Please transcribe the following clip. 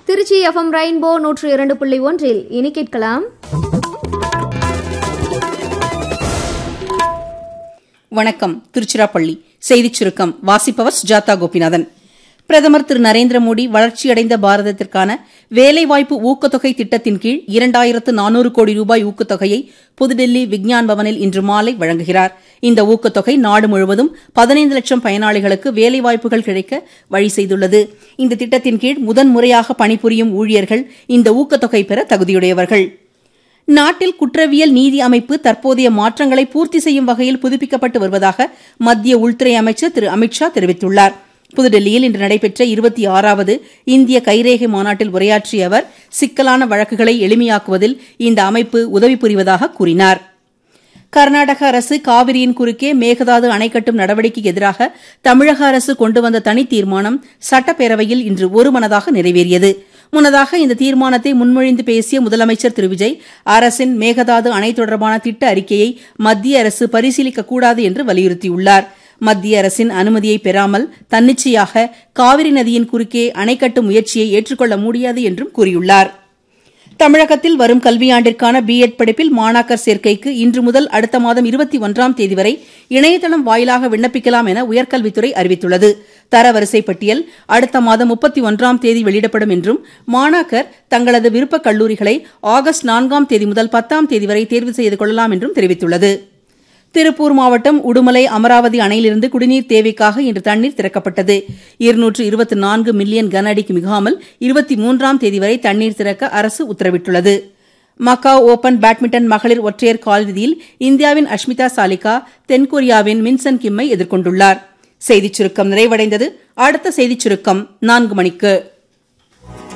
Trichy FM rainbow நூற்று இரண்டு புள்ளி ஒன்றில் இனி கேட்கலாம் வணக்கம் திருச்சிராப்பள்ளி செய்திச் சுருக்கம் வாசிப்பவர் சுஜாதா கோபிநாதன் பிரதமர் திரு நரேந்திர மோடி வளர்ச்சியடைந்த பாரதத்திற்கான வேலைவாய்ப்பு ஊக்கத்தொகை திட்டத்தின் கீழ் இரண்டாயிரத்து நானூறு கோடி ரூபாய் ஊக்கத்தொகையை புதுடெல்லி விக்ஞான் பவனில் இன்று மாலை வழங்குகிறார் இந்த ஊக்கத்தொகை நாடு முழுவதும் பதினைந்து லட்சம் பயனாளிகளுக்கு வேலைவாய்ப்புகள் கிடைக்க வழி செய்துள்ளது இந்த திட்டத்தின் கீழ் முதன்முறையாக பணிபுரியும் ஊழியர்கள் இந்த ஊக்கத்தொகை பெற தகுதியுடையவர்கள் நாட்டில் குற்றவியல் நீதி அமைப்பு தற்போதைய மாற்றங்களை பூர்த்தி செய்யும் வகையில் புதுப்பிக்கப்பட்டு வருவதாக மத்திய உள்துறை அமைச்சர் திரு அமித்ஷா தெரிவித்துள்ளார் புதுடெல்லியில் இன்று நடைபெற்ற இருபத்தி ஆறாவது இந்திய கைரேகை மாநாட்டில் உரையாற்றிய அவர் சிக்கலான வழக்குகளை எளிமையாக்குவதில் இந்த அமைப்பு உதவி புரிவதாக கூறினார் கர்நாடக அரசு காவிரியின் குறுக்கே மேகதாது அணை கட்டும் நடவடிக்கைக்கு எதிராக தமிழக அரசு கொண்டு வந்த தனி தீர்மானம் சட்டப்பேரவையில் இன்று ஒருமனதாக நிறைவேறியது முன்னதாக இந்த தீர்மானத்தை முன்மொழிந்து பேசிய முதலமைச்சர் திரு விஜய் அரசின் மேகதாது அணை தொடர்பான திட்ட அறிக்கையை மத்திய அரசு பரிசீலிக்கக்கூடாது என்று வலியுறுத்தியுள்ளார் மத்திய அரசின் அனுமதியை பெறாமல் தன்னிச்சையாக காவிரி நதியின் குறுக்கே அணை கட்டும் முயற்சியை ஏற்றுக்கொள்ள முடியாது என்றும் கூறியுள்ளார் தமிழகத்தில் வரும் கல்வியாண்டிற்கான பிஎட் படிப்பில் மாணாக்கர் சேர்க்கைக்கு இன்று முதல் அடுத்த மாதம் இருபத்தி ஒன்றாம் தேதி வரை இணையதளம் வாயிலாக விண்ணப்பிக்கலாம் என உயர்கல்வித்துறை அறிவித்துள்ளது தரவரிசை பட்டியல் அடுத்த மாதம் முப்பத்தி ஒன்றாம் தேதி வெளியிடப்படும் என்றும் மாணாக்கர் தங்களது விருப்ப கல்லூரிகளை ஆகஸ்ட் நான்காம் தேதி முதல் பத்தாம் தேதி வரை தேர்வு செய்து கொள்ளலாம் என்றும் தெரிவித்துள்ளது திருப்பூர் மாவட்டம் உடுமலை அமராவதி அணையிலிருந்து குடிநீர் தேவைக்காக இன்று தண்ணீர் திறக்கப்பட்டது இருநூற்று இருபத்தி நான்கு மில்லியன் கன அடிக்கு மிகாமல் இருபத்தி மூன்றாம் தேதி வரை தண்ணீர் திறக்க அரசு உத்தரவிட்டுள்ளது மக்காவ் ஓபன் பேட்மிண்டன் மகளிர் ஒற்றையர் காலிறுதியில் இந்தியாவின் அஷ்மிதா சாலிகா தென்கொரியாவின் மின்சன் கிம்மை எதிர்கொண்டுள்ளார் செய்திச் சுருக்கம் நிறைவடைந்தது அடுத்த செய்திச் சுருக்கம் நான்கு மணிக்கு